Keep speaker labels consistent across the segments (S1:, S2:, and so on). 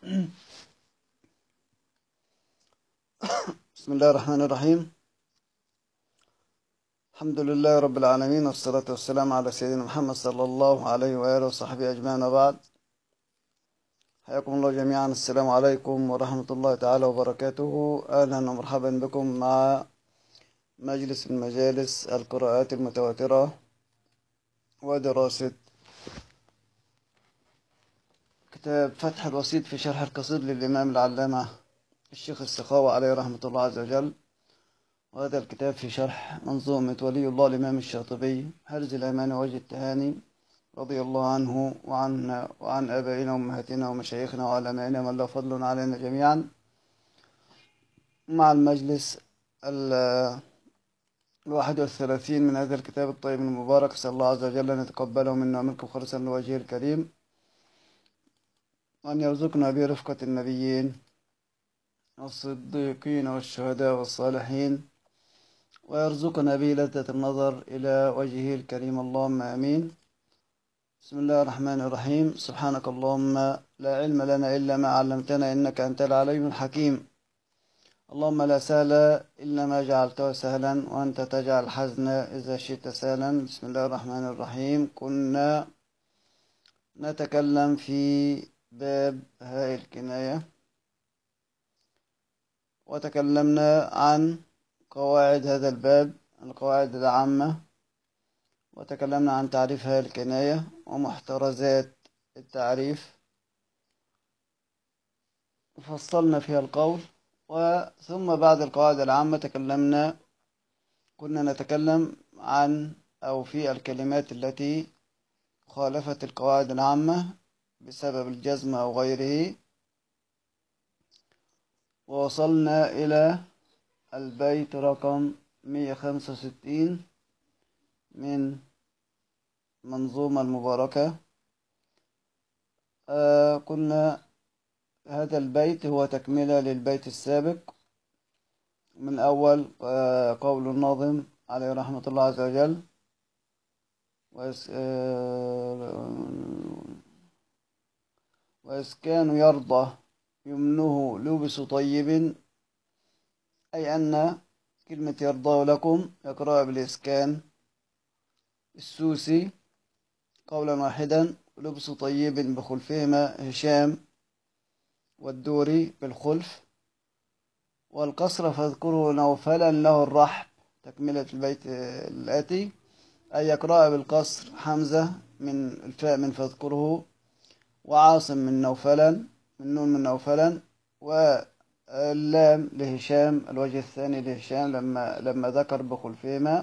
S1: بسم الله الرحمن الرحيم الحمد لله رب العالمين والصلاة والسلام على سيدنا محمد صلى الله عليه وآله وصحبه أجمعين وبعد حياكم الله جميعا السلام عليكم ورحمة الله تعالى وبركاته أهلا ومرحبا بكم مع مجلس من مجالس القراءات المتواترة ودراسة كتاب فتح الوسيط في شرح القصيد للإمام العلامة الشيخ السخاوي عليه رحمة الله عز وجل وهذا الكتاب في شرح منظومة ولي الله الإمام الشاطبي حرز الأمان وجه التهاني رضي الله عنه وعن وعن آبائنا وأمهاتنا ومشايخنا وعلمائنا من له فضل علينا جميعا مع المجلس الواحد والثلاثين من هذا الكتاب الطيب المبارك أسأل الله عز وجل أن يتقبله منا ومنكم خالصا لوجهه الكريم وأن يرزقنا برفقة النبيين والصديقين والشهداء والصالحين ويرزقنا به لذة النظر إلى وجهه الكريم اللهم آمين بسم الله الرحمن الرحيم سبحانك اللهم لا علم لنا إلا ما علمتنا إنك أنت العليم الحكيم اللهم لا سهل إلا ما جعلته سهلا وأنت تجعل الحزن إذا شئت سهلا بسم الله الرحمن الرحيم كنا نتكلم في باب هاء الكناية وتكلمنا عن قواعد هذا الباب القواعد العامة وتكلمنا عن تعريف هاء الكناية ومحترزات التعريف وفصلنا فيها القول وثم بعد القواعد العامة تكلمنا كنا نتكلم عن أو في الكلمات التي خالفت القواعد العامة بسبب الجزم أو غيره ووصلنا إلى البيت رقم 165 من منظومة المباركة آه قلنا هذا البيت هو تكملة للبيت السابق من أول آه قول الناظم عليه رحمة الله عز وجل وإسكان يرضى يمنه لبس طيب أي أن كلمة يرضى لكم يقرأ بالإسكان السوسي قولا واحدا لبس طيب بخلفهما هشام والدوري بالخلف والقصر فاذكروا نوفلا له الرحب تكملة البيت الآتي أي يقرأ بالقصر حمزة من الفاء من فاذكره وعاصم من نوفلا من نون من نوفلا واللام لهشام الوجه الثاني لهشام لما لما ذكر بخلفهما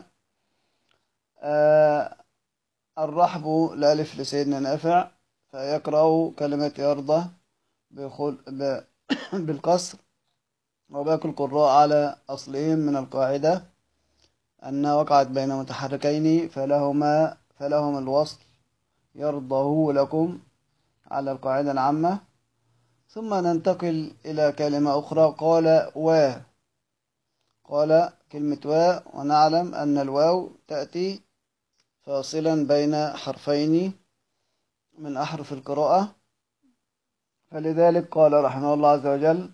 S1: آه الرحب الألف لسيدنا نافع فيقرأ كلمة يرضى بخل ب... بالقصر وباقي القراء على أصلهم من القاعدة أنها وقعت بين متحركين فلهما فلهم الوصل يرضه لكم على القاعدة العامة ثم ننتقل إلى كلمة أخرى قال و قال كلمة و ونعلم أن الواو تأتي فاصلا بين حرفين من أحرف القراءة فلذلك قال رحمه الله عز وجل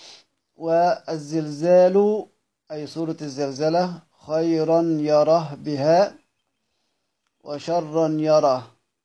S1: والزلزال أي سورة الزلزلة خيرا يره بها وشرا يره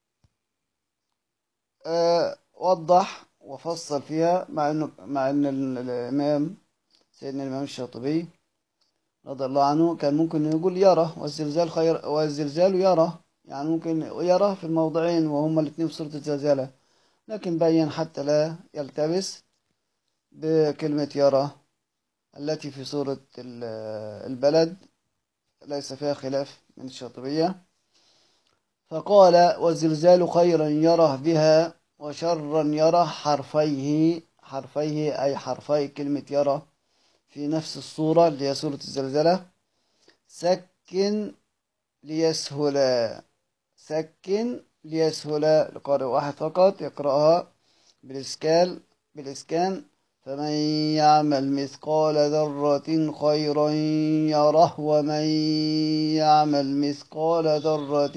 S1: أه وضح وفصل فيها مع انه مع ان الامام سيدنا الامام الشاطبي رضي الله عنه كان ممكن يقول يرى والزلزال خير والزلزال يرى يعني ممكن يرى في الموضعين وهما الاثنين في سورة الزلزلة لكن بين حتى لا يلتبس بكلمة يرى التي في سورة البلد ليس فيها خلاف من الشاطبية فقال والزلزال خيرا يره بها وشرا يرى حرفيه حرفيه أي حرفي كلمة يرى في نفس الصورة اللي هي سورة الزلزلة سكن ليسهلا سكن ليسهلا لقارئ واحد فقط يقرأها بالإسكال بالإسكان فمن يعمل مثقال ذرة خيرا يره ومن يعمل مثقال ذرة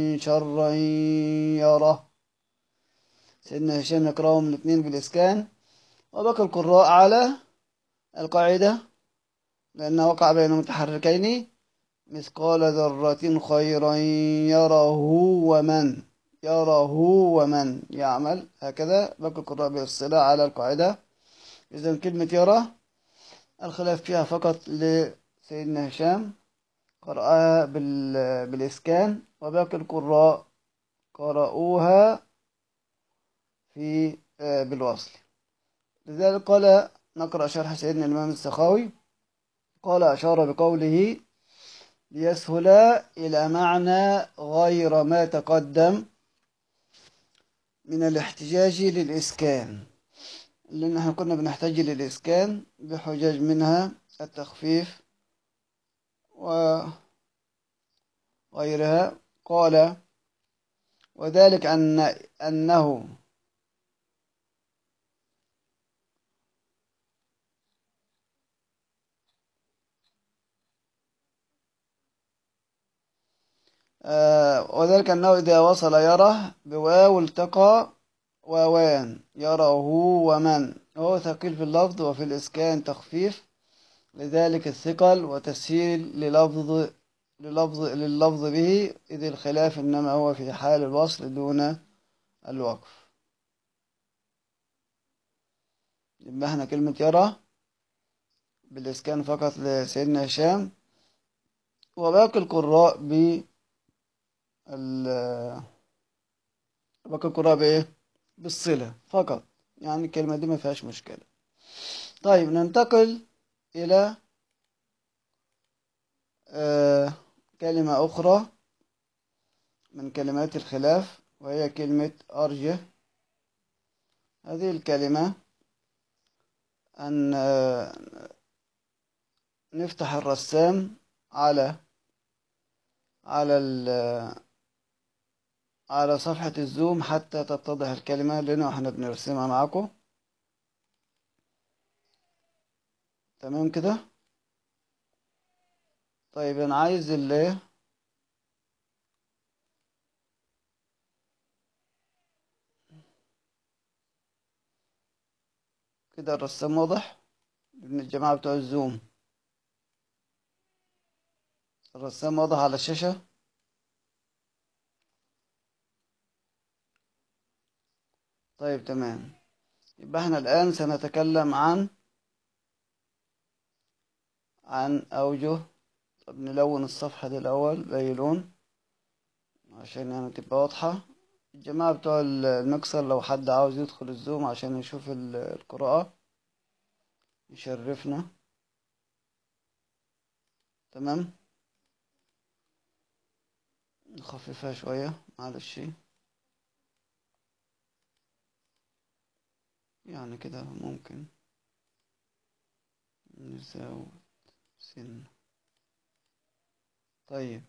S1: شرا يره سيدنا هشام يقرأهم الاثنين بالإسكان وبقى القراء على القاعدة لأنه وقع بين متحركين مثقال ذرة خيرا يره ومن يره ومن يعمل هكذا باقي القراء بالصلاة على القاعدة إذا كلمة يرى الخلاف فيها فقط لسيدنا هشام قرأها بالإسكان وباقي القراء قرأوها في بالوصل لذلك قال نقرأ شرح سيدنا الإمام السخاوي قال أشار بقوله ليسهل إلى معنى غير ما تقدم من الاحتجاج للإسكان لأن احنا كنا بنحتاج للإسكان بحجج منها التخفيف وغيرها قال وذلك أن أنه آه وذلك أنه إذا وصل يره بواو التقى واوان يره ومن هو ثقيل في اللفظ وفي الإسكان تخفيف لذلك الثقل وتسهيل للفظ للفظ لللفظ به إذ الخلاف إنما هو في حال الوصل دون الوقف يبقى احنا كلمة يرى بالإسكان فقط لسيدنا هشام وباقي القراء ب باقي القراء بإيه؟ بالصلة فقط يعني الكلمة دي ما فيهاش مشكلة طيب ننتقل إلى آه كلمة أخرى من كلمات الخلاف وهي كلمة أرجه هذه الكلمة أن آه نفتح الرسام على على على صفحة الزوم حتى تتضح الكلمة لأنه احنا بنرسمها معاكم تمام كده طيب انا عايز اللي كده الرسام واضح من الجماعة بتوع الزوم الرسام واضح على الشاشة طيب تمام يبقى احنا الآن سنتكلم عن عن أوجه طب نلون الصفحة دي الأول بأي لون عشان يعني تبقى واضحة الجماعة بتوع المكسر لو حد عاوز يدخل الزوم عشان يشوف القراءة يشرفنا تمام نخففها شوية معلش يعني كده ممكن نزود سن طيب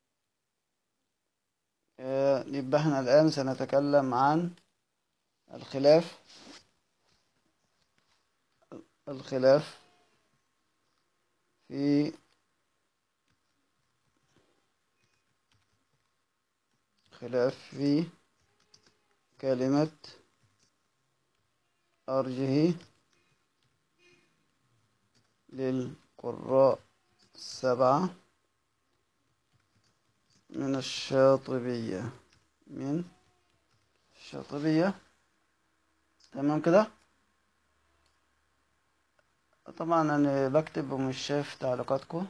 S1: آه يبقى احنا الآن سنتكلم عن الخلاف الخلاف في خلاف في كلمة أرجه للقراء السبعة من الشاطبية من الشاطبية تمام كده طبعا أنا بكتب ومش شايف تعليقاتكم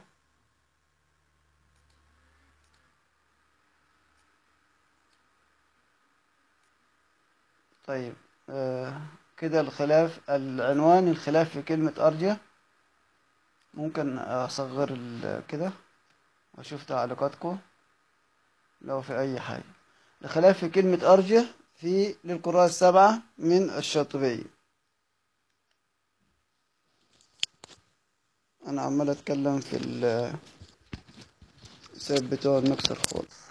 S1: طيب آه كده الخلاف العنوان الخلاف في كلمة أرجة ممكن أصغر كده وأشوف تعليقاتكم لو في أي حاجة الخلاف في كلمة أرجة في للقراء السبعة من الشاطبية أنا عمال أتكلم في السيب بتوع المكسر خالص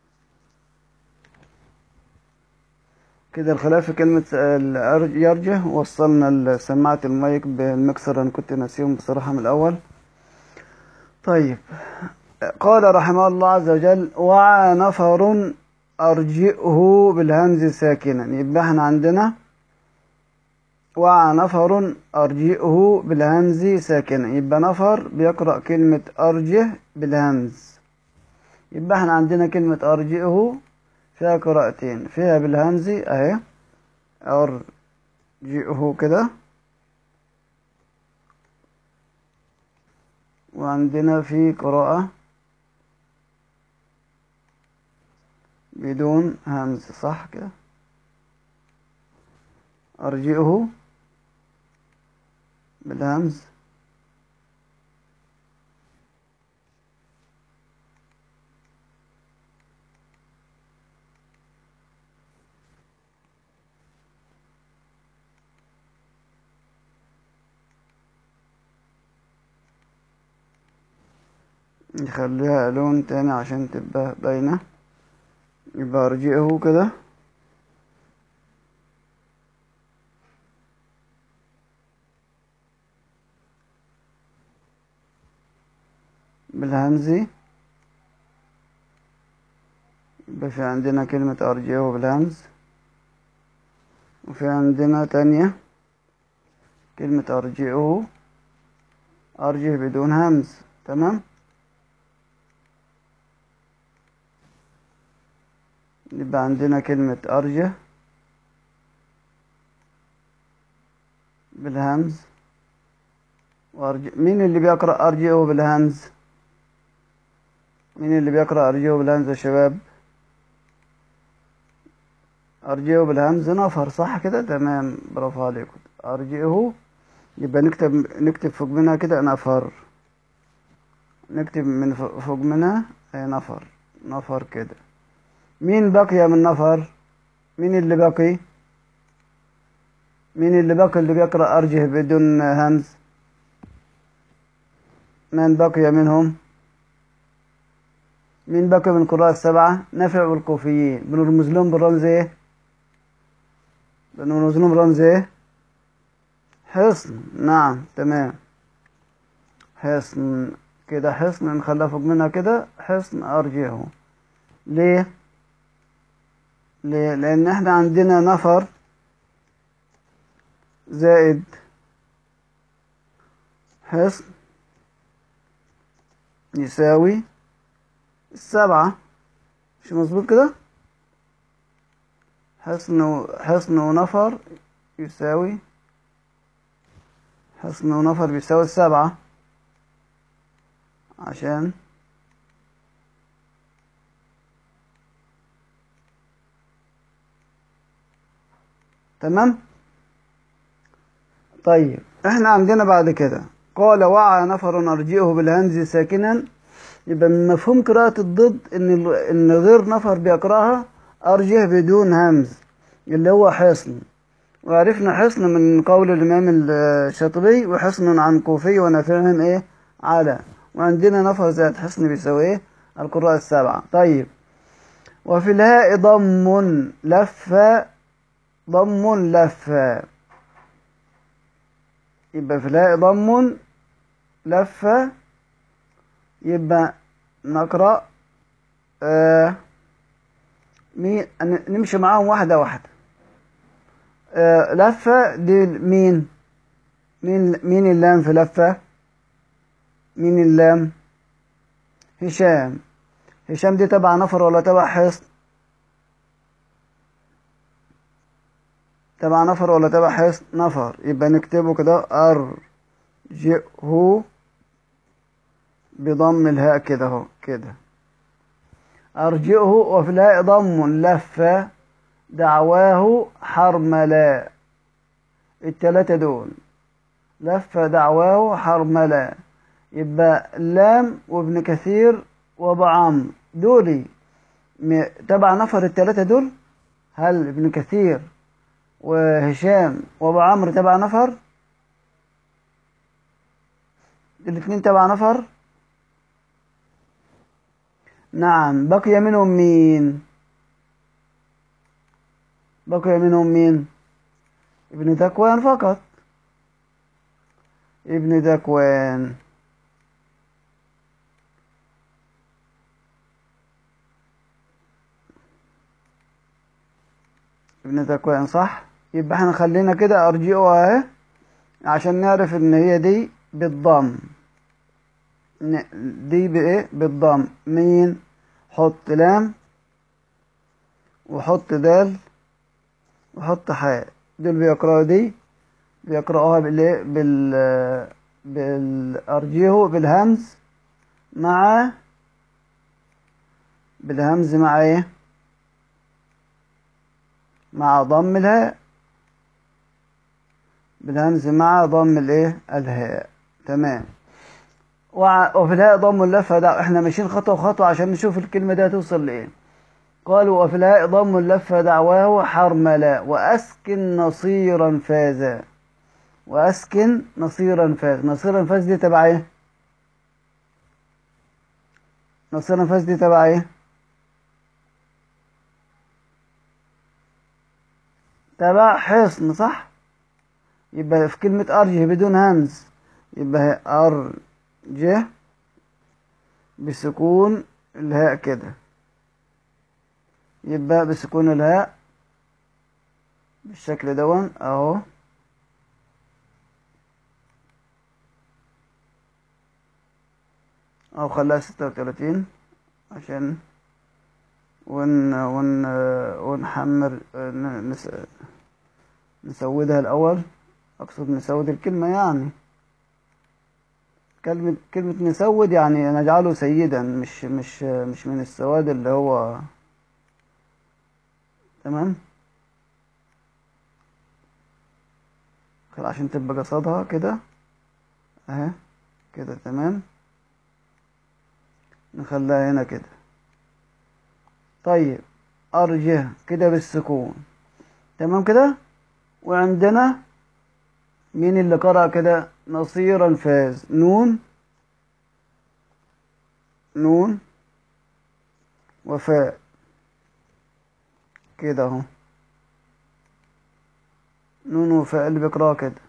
S1: كده الخلاف في كلمة يرجه وصلنا سماعة المايك بالمكسر أنا كنت ناسيهم بصراحة من الأول طيب قال رحمه الله عز وجل وعى نفر أرجئه بالهمز ساكنا يبقى احنا عندنا وعى نفر أرجئه بالهمز ساكنة يبقى نفر بيقرأ كلمة أرجه بالهمز يبقى احنا عندنا كلمة أرجئه فيها قراءتين فيها بالهمز اهي أرجئه كده وعندنا في قراءة بدون همز صح كده أرجئه بالهمز نخليها لون تاني عشان تبقى باينة يبقى أرجئه كده بالهمزي يبقى في عندنا كلمة أرجئه بالهمز وفي عندنا تانية كلمة أرجئه أرجه بدون همز تمام يبقى عندنا كلمة أرجه بالهمز وأرجه مين اللي بيقرأ أرجئه بالهمز مين اللي بيقرأ أرجئه بالهمز يا شباب أرجئه بالهمز نفر صح كده تمام برافو عليكم أرجئه يبقى نكتب نكتب فوق منها كده نفر نكتب من فوق منها نفر نفر كده مين بقي من نفر مين اللي بقي مين اللي بقي اللي بيقرأ أرجه بدون همز من بقي منهم مين بقي من القراء السبعة نافع والكوفيين بنرمز لهم بالرمز ايه بنرمز لهم برمز ايه حصن نعم تمام حصن كده حصن نخليها فوق منها كده حصن أرجيه ليه ليه لأن احنا عندنا نفر زائد حصن يساوي السبعة مش مظبوط كده حصن حصن ونفر يساوي حصن ونفر بيساوي السبعة عشان تمام طيب احنا عندنا بعد كده قال وعى نفر أرجئه بالهمز ساكنا يبقى من مفهوم قراءة الضد ان ان غير نفر بيقراها أرجه بدون همز اللي هو حصن وعرفنا حصن من قول الإمام الشاطبي وحصن عن كوفي ونافعهم إيه على وعندنا نفر زائد حصن بيساوي إيه القراء السبعة طيب وفي الهاء ضم لف ضم لف يبقى في الهاء ضم لف يبقى نقرأ آه نمشي معاهم واحدة واحدة آه لفة دي مين مين مين اللام في لفة مين اللام هشام هشام دي تبع نفر ولا تبع حصن تبع نفر ولا تبع حصن نفر يبقى نكتبه كده أرجئه بضم الهاء كده اهو كده أرجئه وفي الهاء ضم لف دعواه حرملا التلاتة دول لف دعواه حرملا يبقى اللام وابن كثير وابو عمرو دولي تبع نفر التلاتة دول هل ابن كثير وهشام وابو عمرو تبع نفر الاثنين تبع نفر نعم بقي منهم مين بقي منهم مين ابن ذكوان فقط ابن ذكوان ابن ذكوان صح يبقى احنا خلينا كده ارجئها اهي عشان نعرف ان هي دي بالضم ن- دي بايه بالضم مين حط لام وحط دال وحط حاء دول بيقرأوا دي بيقرأوها بالايه بال بالارجيه بالهمز مع بالهمز مع ايه مع ضم الهاء بالهمز مع ضم الايه الهاء تمام وع- وفي الهاء ضم اللفة ده احنا ماشيين خطوة خطوة عشان نشوف الكلمة دي هتوصل لايه قالوا وفي الهاء ضم اللفة دعواه حرملا وأسكن نصيرا فازا وأسكن نصيرا فاز نصيرا فاز دي تبع ايه نصيرا فاز دي تبع ايه تبع حصن صح يبقى في كلمة أرجه بدون همز يبقى هي أرجه بسكون الهاء كده يبقى بسكون الهاء بالشكل دون اهو او خلاها ستة وتلاتين عشان ون ون ونحمر ن- نس... نسودها الأول أقصد نسود الكلمة يعني كلمة كلمة نسود يعني نجعله سيدا مش مش مش من السواد اللي هو تمام خل- عشان تبقى قصادها كده اهي كده تمام نخليها هنا كده طيب أرجه كده بالسكون تمام كده وعندنا مين اللي قرأ كده نصيرا فاز نون نون وفاء كده اهو نون وفاء اللي بيقرأها كده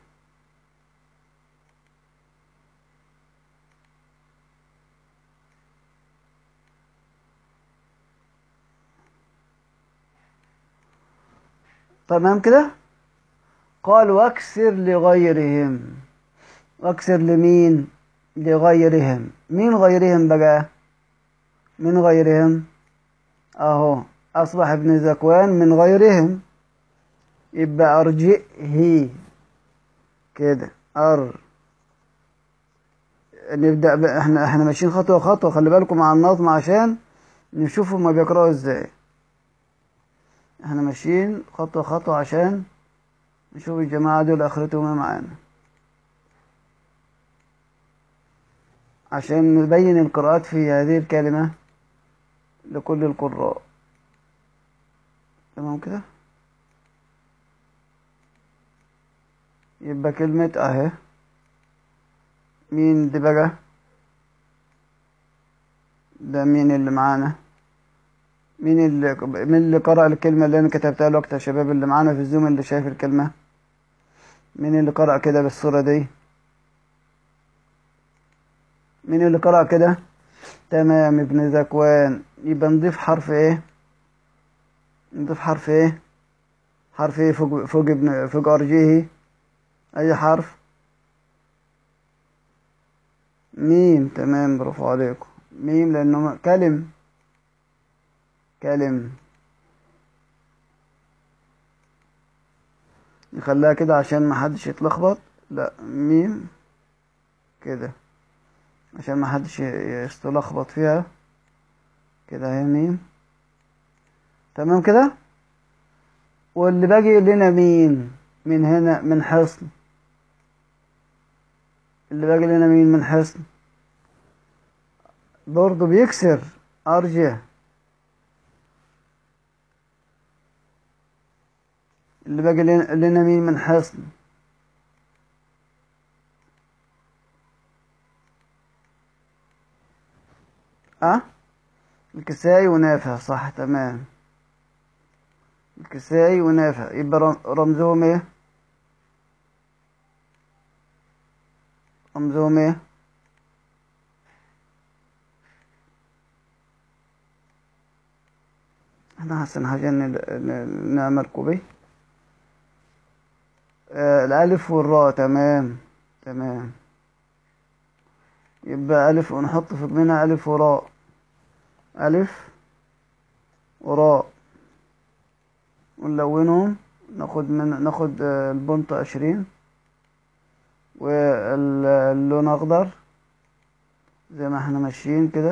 S1: تمام كده قال واكسر لغيرهم واكسر لمين لغيرهم مين غيرهم بقى من غيرهم اهو اصبح ابن ذكوان من غيرهم يبقى ارجئه كده ار نبدأ ب... احنا احنا ماشيين خطوة خطوة خلي بالكم مع النظم عشان نشوف هما بيقرأوا ازاي احنا ماشيين خطوة خطوة عشان نشوف الجماعة دول اخرتهم ايه معانا عشان نبين القراءات في هذه الكلمة لكل القراء تمام كده يبقى كلمة اهي مين دي بقى ده مين اللي معانا مين اللي مين اللي قرأ الكلمة اللي أنا كتبتها له وقت يا شباب اللي معانا في الزوم اللي شايف الكلمة مين اللي قرأ كده بالصورة دي مين اللي قرأ كده تمام ابن ذكوان يبقى نضيف حرف ايه نضيف حرف ايه حرف ايه فوق فوق ابن فوق ارجيه اي حرف ميم تمام برافو عليكم ميم لانه كلم كلم نخليها كده عشان ما حدش يتلخبط لا ميم كده عشان ما حدش يستلخبط فيها كده اهي ميم تمام كده واللي باقي لنا مين من هنا من حصن اللي باقي لنا مين من حصن برضه بيكسر ارجه اللي باقي لنا لنا مين من حصن اه الكسائي ونافع صح تمام الكسائي ونافع يبقى رم- رمزهم ايه رمزهم ايه احنا احسن حاجة ن- ن- نعمل كوبي آه الألف والراء تمام تمام يبقى ألف ونحط في منها ألف وراء ألف وراء ونلونهم ناخد من ناخد آه، البنط عشرين واللون أخضر زي ما احنا ماشيين كده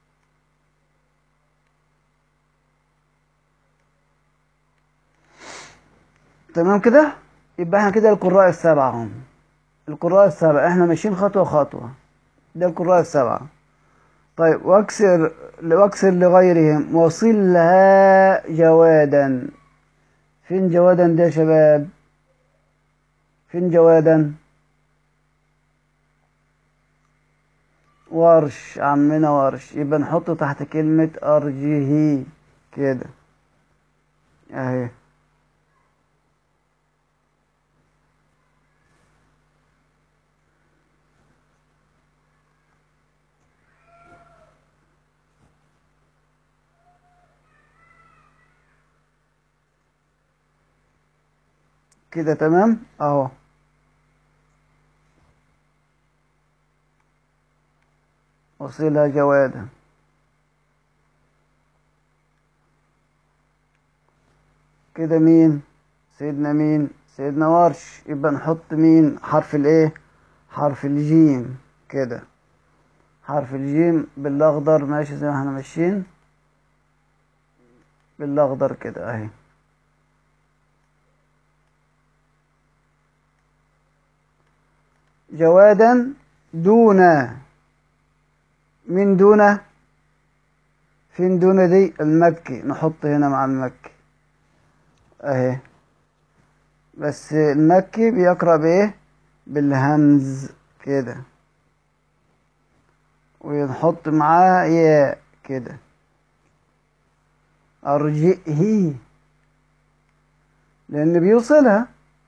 S1: تمام كده يبقى احنا كده القراء السبعة هم القراء السبعة احنا ماشيين خطوة خطوة ده القراء السبعة طيب واكسر واكسر لغيرهم وصلها جوادا فين جوادا ده يا شباب فين جوادا ورش عمنا ورش يبقى نحطه تحت كلمة أرجه كده اهي كده تمام اهو وصلها جوادا كده مين سيدنا مين سيدنا ورش يبقى نحط مين حرف الايه حرف الجيم كده حرف الجيم بالاخضر ماشي زي ما احنا ماشيين بالاخضر كده اهي جوادا دون من دون فين دون دي المكي نحط هنا مع المكي اهي بس المكي بيقرأ بايه بالهمز كده ونحط معاه ياء كده أرجئه لأن بيوصلها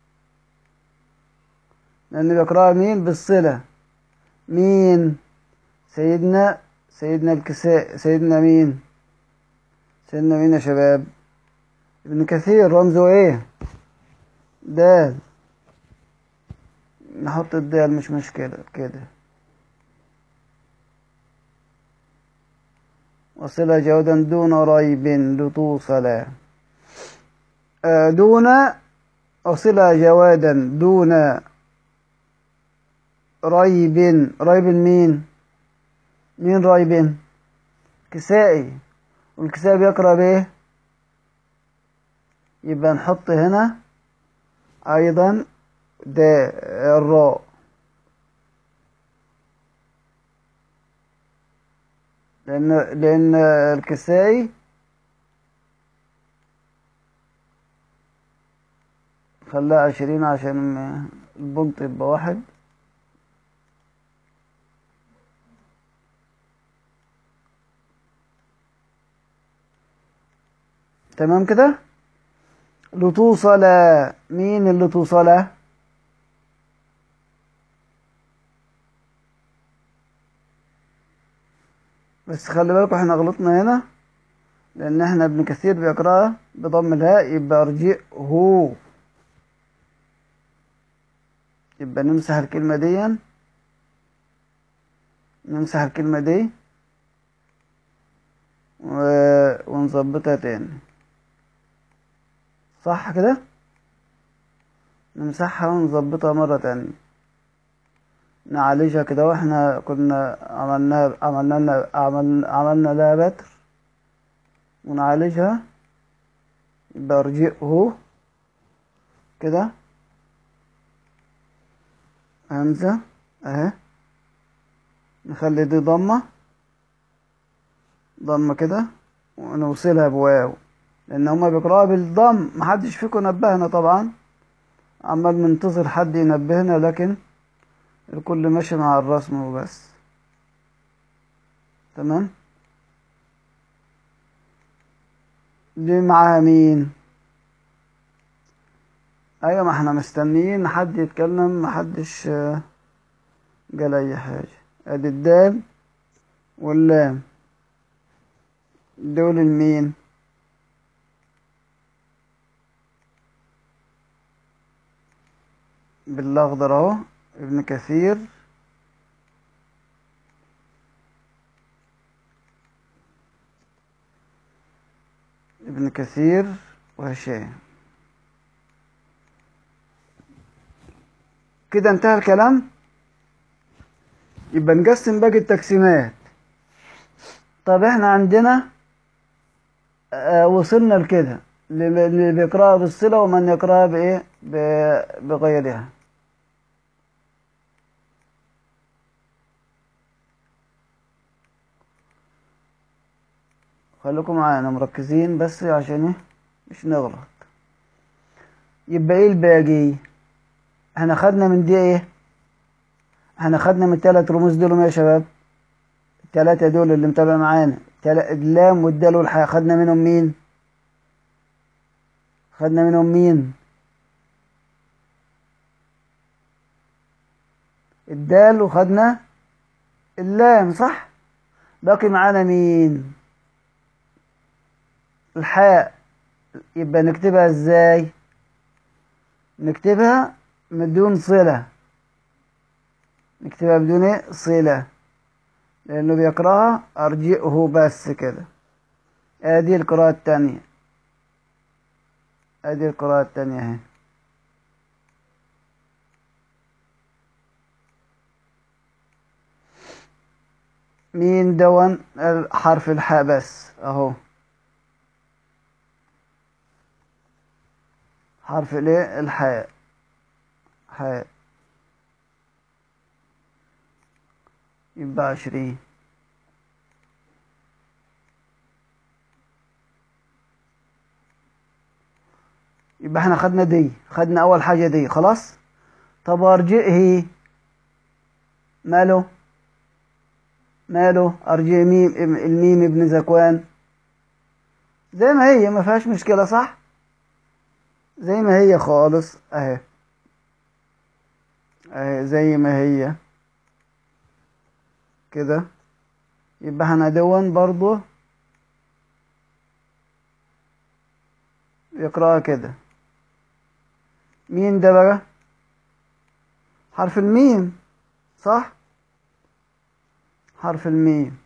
S1: لأن بيقرأها مين بالصلة مين سيدنا سيدنا الكساء سيدنا مين سيدنا مين يا شباب ابن كثير رمزه ايه دال نحط الدال مش مشكلة كده وصل جودا دون ريب لتوصلا آه، دون وصل جوادا دون ريب ريب مين مين ريب كسائي والكسائي بيقرأ بايه يبقى نحط هنا ايضا ده الراء لان لان الكسائي خلاها عشرين عشان البنط يبقى واحد تمام كده لتوصل مين اللي توصل بس خلي بالكم احنا غلطنا هنا لان احنا ابن كثير بيقراها بضم الهاء يبقى ارجئه يبقى نمسح الكلمة دي نمسح الكلمة دي و- ونظبطها تاني صح كده نمسحها ونظبطها مرة تانية نعالجها كده واحنا كنا عملنا عملنا لنا عملنا, عملنا لها بتر ونعالجها يبقى ارجئه كده همزة اهي نخلي دي ضمة ضمة كده ونوصلها بواو لان هما بيقرأوها بالضم محدش فيكم نبهنا طبعا عمال منتظر حد ينبهنا لكن الكل ماشي مع الرسم وبس تمام دي معاها مين ايوه ما احنا مستنيين حد يتكلم محدش آه، قال اي حاجة ادي الدال واللام دول المين بالاخضر اهو ابن كثير ابن كثير وهشام كده انتهى الكلام يبقى نقسم باقي التقسيمات طب احنا عندنا آه وصلنا لكده اللي بيقرأها بالصلة ومن يقرأها بإيه ب- بغيرها خليكم معانا مركزين بس عشان ايه مش نغلط يبقى ايه الباقي احنا خدنا من دي ايه احنا خدنا من الثلاث رموز دول يا شباب الثلاثة دول اللي متابع معانا تلا- اللام والدال والحاء خدنا منهم مين خدنا منهم مين الدال وخدنا اللام صح باقي معانا مين الحاء يبقى نكتبها ازاي نكتبها بدون صلة نكتبها بدون ايه صلة لأنه بيقرأها أرجئه بس كده ادي القراءة التانية ادي القراءة التانية اهي مين دون حرف الحاء بس اهو حرف الايه الحاء حاء يبقى عشرين يبقى احنا خدنا دي خدنا اول حاجة دي خلاص طب ارجئه ماله ماله ارجئ ميم الميم ابن زكوان زي ما هي ما فيهاش مشكلة صح زي ما هي خالص اهي اهي زي ما هي كده يبقى احنا دون برضو يقرأها كده مين ده بقى حرف الميم صح حرف الميم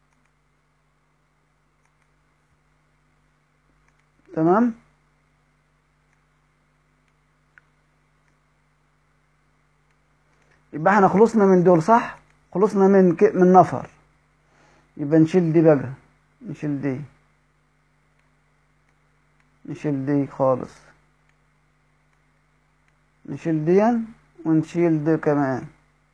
S1: تمام يبقى احنا خلصنا من دول صح خلصنا من ك... من نفر يبقى نشيل دي بقى نشيل دي نشيل دي خالص نشيل دي ونشيل دي كمان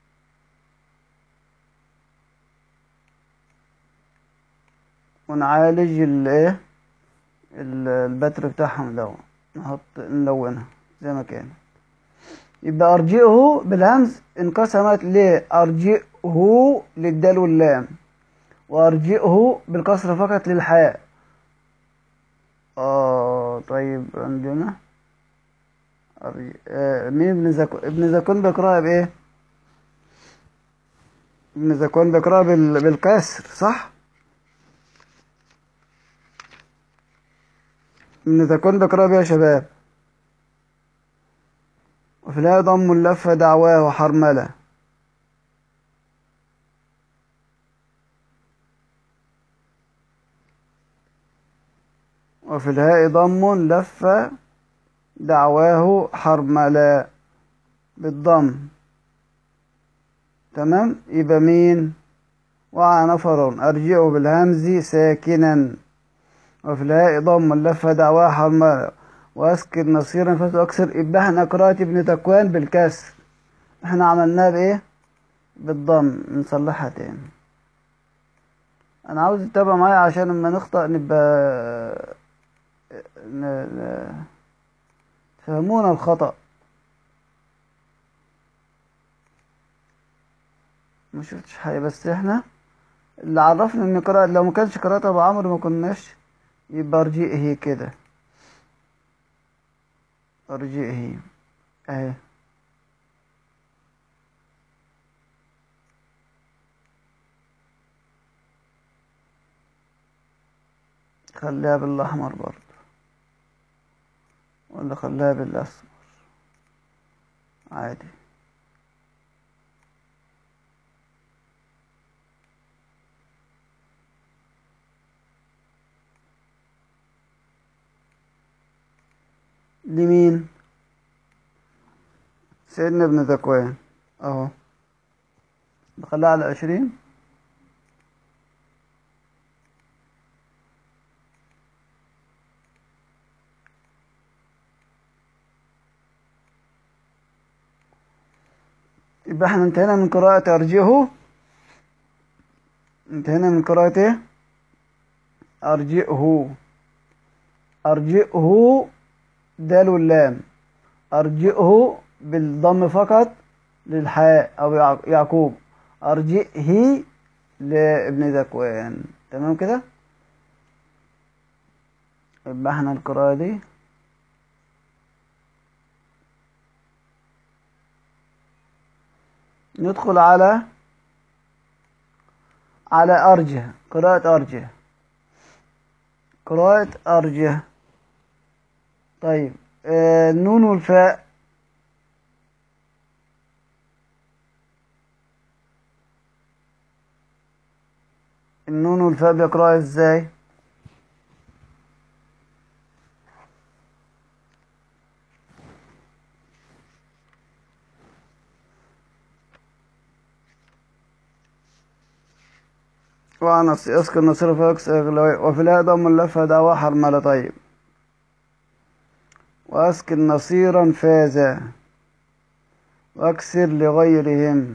S1: ونعالج الايه ال- البتر بتاعهم ده نحط نلونها زي ما كان يبقى أرجئه بالهمز انقسمت لأرجئه للدال واللام وأرجئه بالكسر فقط للحاء آه طيب عندنا أرجئ آه مين ابن زكون ابن زكون بيقرأها بإيه؟ ابن زكون بيقرأها بال... بالكسر صح؟ ابن زكون بيقرأها بإيه يا شباب؟ وفي الهاء ضم اللفة دعواه وحرملة وفي الهاء ضم لفة دعواه حرملة بالضم تمام يبقى مين وعى نفر أرجعه بالهمز ساكنا وفي الهاء ضم اللفة دعواه حرملة واسكر نصيرا فتو اكسر يبقى احنا قراءة ابن تكوان بالكسر احنا عملناها بايه بالضم نصلحها تاني انا عاوز تتابع معايا عشان لما نخطأ نبقى ن... ن... تفهمونا الخطأ ما شفتش حاجة بس احنا اللي عرفنا ان قراءة لو ما كانش قراءة ابو عمرو ما كناش يبقى ارجئه كده ارجئه اهي خليها بالاحمر برضه ولا خليها بالاسمر عادي لمين سيدنا ابن ذكوان اهو بخليها على عشرين يبقى احنا انتهينا من قراءة أرجئه انتهينا من قراءة ايه أرجئه أرجئه دال واللام أرجئه بالضم فقط للحاء أو يعق- يعقوب أرجئه لابن ذكوان تمام كده يبقى احنا القراءة دي ندخل على على أرجه قراءة أرجه قراءة أرجه طيب آه النون والفاء النون والفاء بيقرأها ازاي وعنص يسكن نصر فاكس اغلوي وفي الهاء ضم اللفة دعوة حرملة طيب واسكن نصيرا فازا واكسر لغيرهم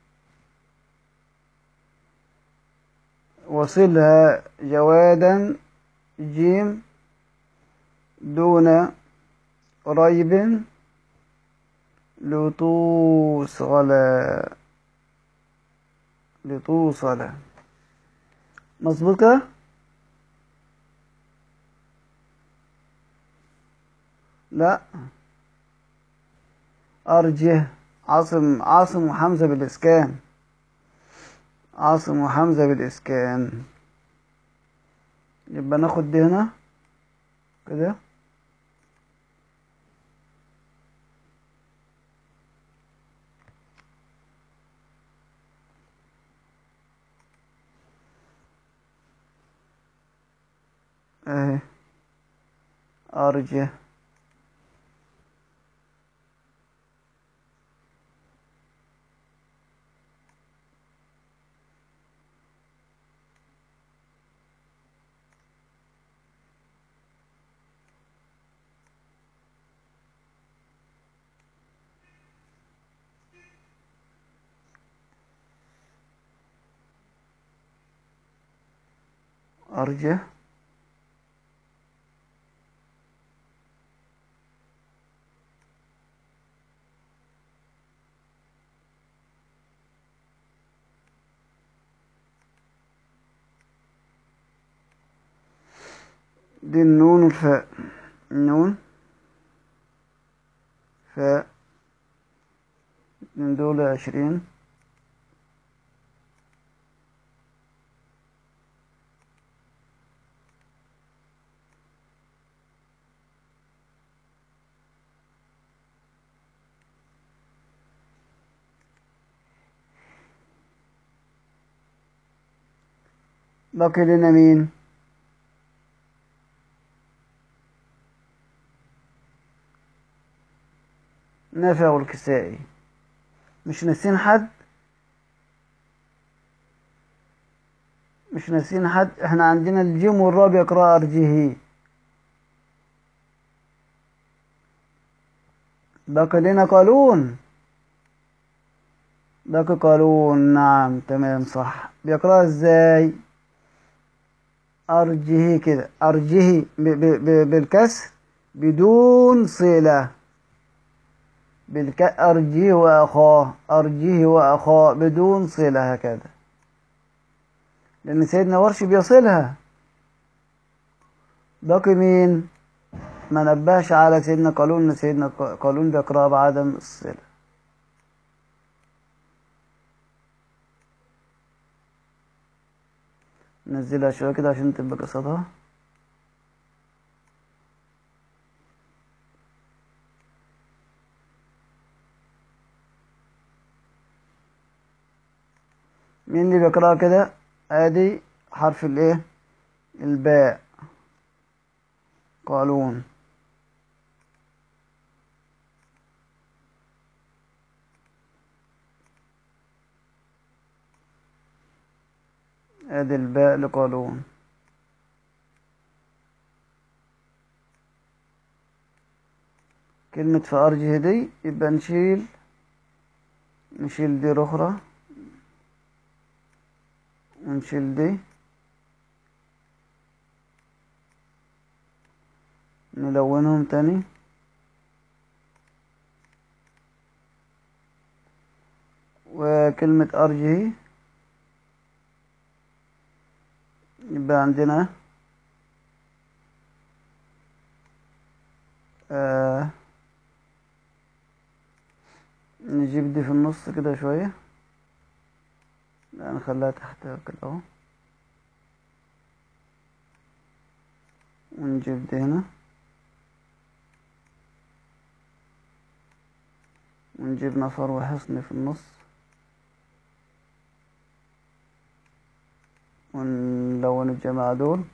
S1: وصلها جوادا جيم دون ريب لتوصل لتوصل مظبوط كده لا أرجه عاصم عاصم وحمزة بالإسكان عاصم وحمزة بالإسكان يبقى ناخد دي هنا كده اهي أرجه أرجه دي النون والفاء النون فاء من دول عشرين بقي لنا مين نافع والكسائي مش ناسين حد مش ناسين حد احنا عندنا الجيم والراء بيقرأ أرجه باقي لنا قالون باقي قالون نعم تمام صح بيقرأ ازاي أرجه كده أرجه ب ب ب بالكسر بدون صلة بالك أرجه وأخاه أرجه وأخاه بدون صلة هكذا لأن سيدنا ورش بيصلها باقي مين ما نبهش على سيدنا قالون إن سيدنا قالون بيقرأ بعدم الصلة نزلها شوية كده عشان تبقى قصادها مين اللي بيقرأ كده ادي حرف الايه الباء قالون ادي الباء لقالون كلمة فأرجه دي يبقى نشيل نشيل دي الأخرى ونشيل دي نلونهم تاني وكلمة أرجه يبقى عندنا آه نجيب دي في النص كده شوية لا نخليها تحت كده اهو ونجيب دي هنا ونجيب نفر وحصن في النص ونلون الجماعة دول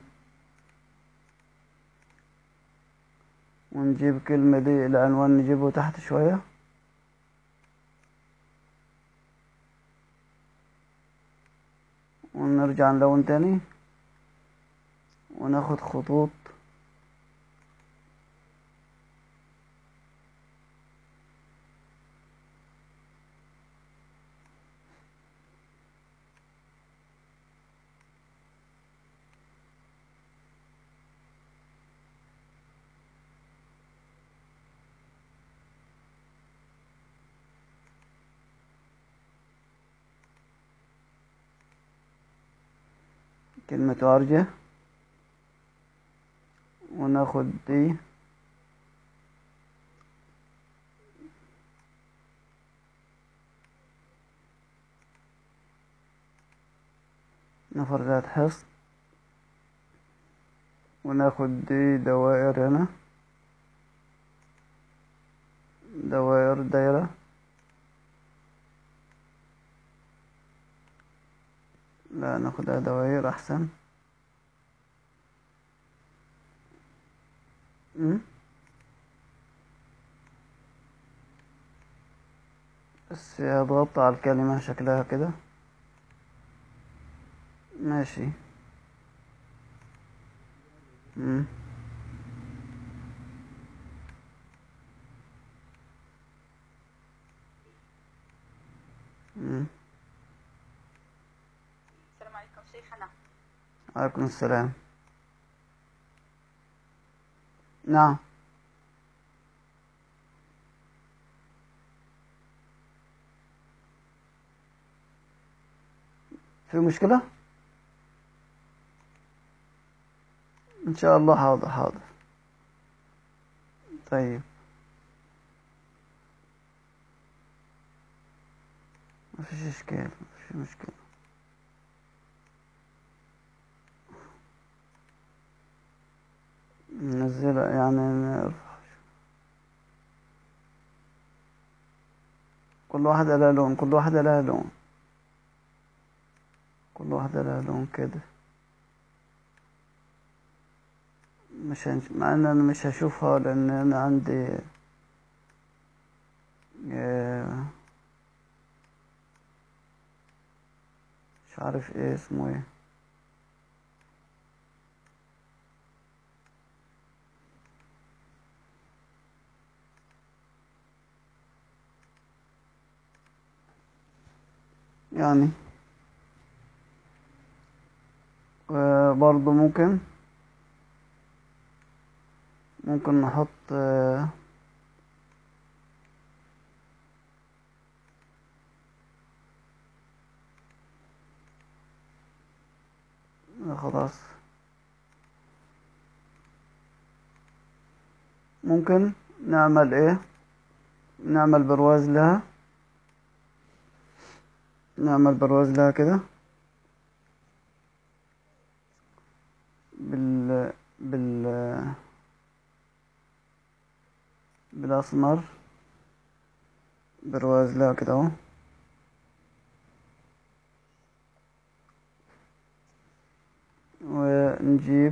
S1: ونجيب كلمة دي العنوان نجيبه تحت شوية ونرجع نلون تاني وناخد خطوط كلمة أرجة وناخد دي نفر ذات حصن وناخد دي دوائر هنا دوائر دايرة لا ناخدها دوائر أحسن أم؟ بس اضغط على الكلمة شكلها كده ماشي أم. أم.
S2: السلام عليكم شيخنا
S1: عليكم السلام نعم في مشكلة إن شاء الله حاضر حاضر طيب ما فيش إشكال ما فيش مشكلة ننزلها يعني نرفع كل واحدة لها لون كل واحدة لها لون كل واحدة لها لون كده مش هنش... مع ان انا مش هشوفها لان انا عندي آه، مش عارف ايه اسمه ايه يعني آه، برضو ممكن ممكن نحط آه، آه، خلاص ممكن نعمل ايه نعمل برواز لها نعمل برواز لها كده بال بال بالأسمر برواز لها كده اهو نجيب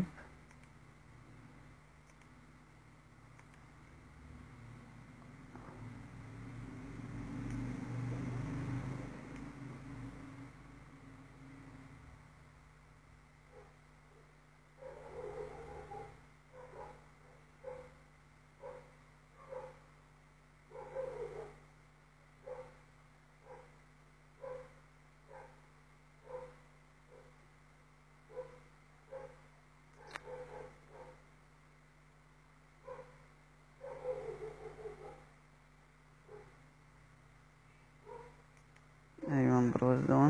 S1: ايوه بروز دون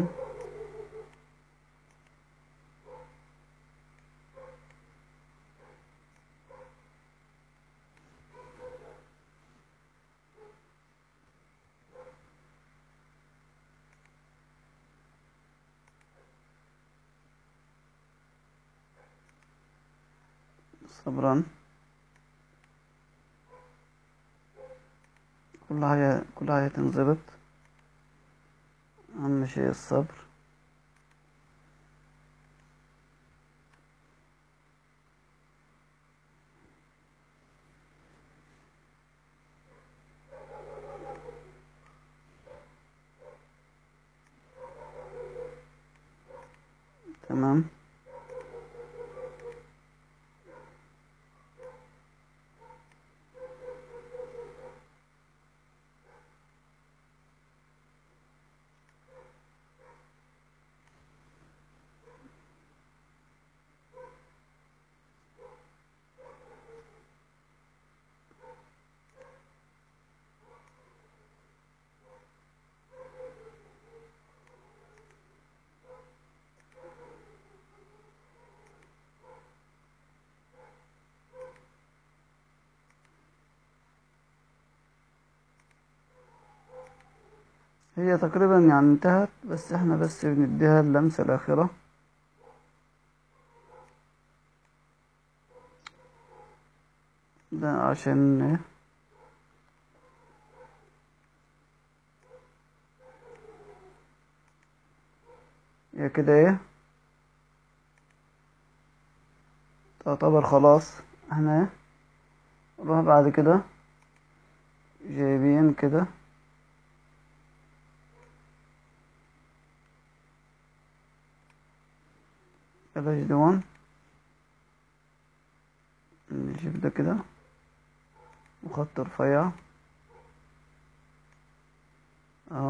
S1: صبرا كل حاجة كل حاجة تنضبط أهم شيء الصبر تمام هي تقريبا يعني انتهت بس احنا بس بنديها اللمسة الأخيرة ده عشان ايه هي كده ايه تعتبر خلاص احنا ايه نروح بعد كده جايبين كده بلاش دوان نجيب ده كده وخط رفيع اهو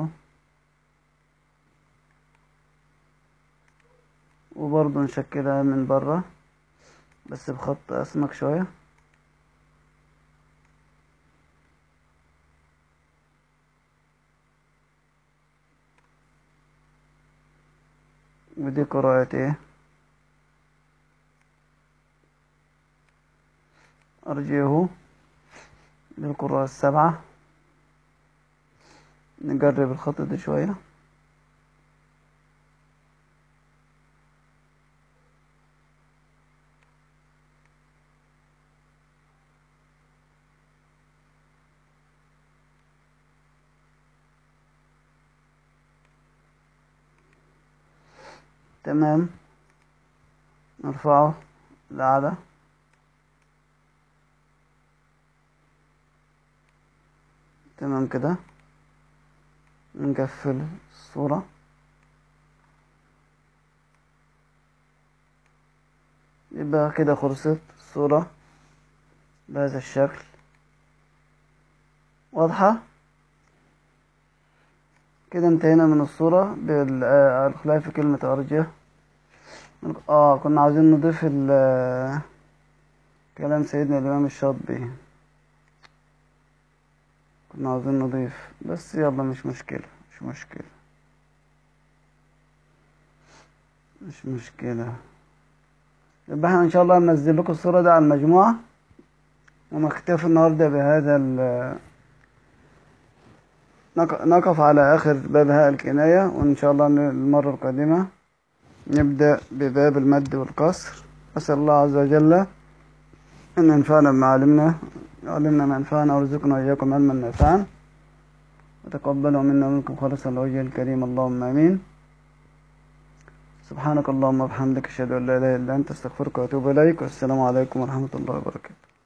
S1: وبرضه نشكلها من برا بس بخط اسمك شوية ودي قراءة ايه أرجيه للقراء السبعة نجرب الخط ده شوية تمام نرفعه لأعلى تمام كده نقفل الصورة يبقى كده خلصت الصورة بهذا الشكل واضحة كده انتهينا من الصورة بالخلاف في كلمة أرجه اه كنا عاوزين نضيف ال- كلام سيدنا الإمام الشاطبي كنا عاوزين نضيف بس يلا مش مشكلة مش مشكلة مش مشكلة يبقى احنا ان شاء الله ننزل لكم الصورة دي على المجموعة ونكتفي النهاردة بهذا ال نق- نقف على آخر باب هاء الكناية وإن شاء الله المرة القادمة نبدأ بباب المد والقصر أسأل الله عز وجل أن ينفعنا بما علمنا علمنا ما ينفعنا وارزقنا وإياكم علما نافعا وتقبلوا منا ومنكم خالصا لوجه الكريم اللهم آمين سبحانك اللهم وبحمدك أشهد أن لا إله إلا أنت أستغفرك وأتوب إليك والسلام عليكم ورحمة الله وبركاته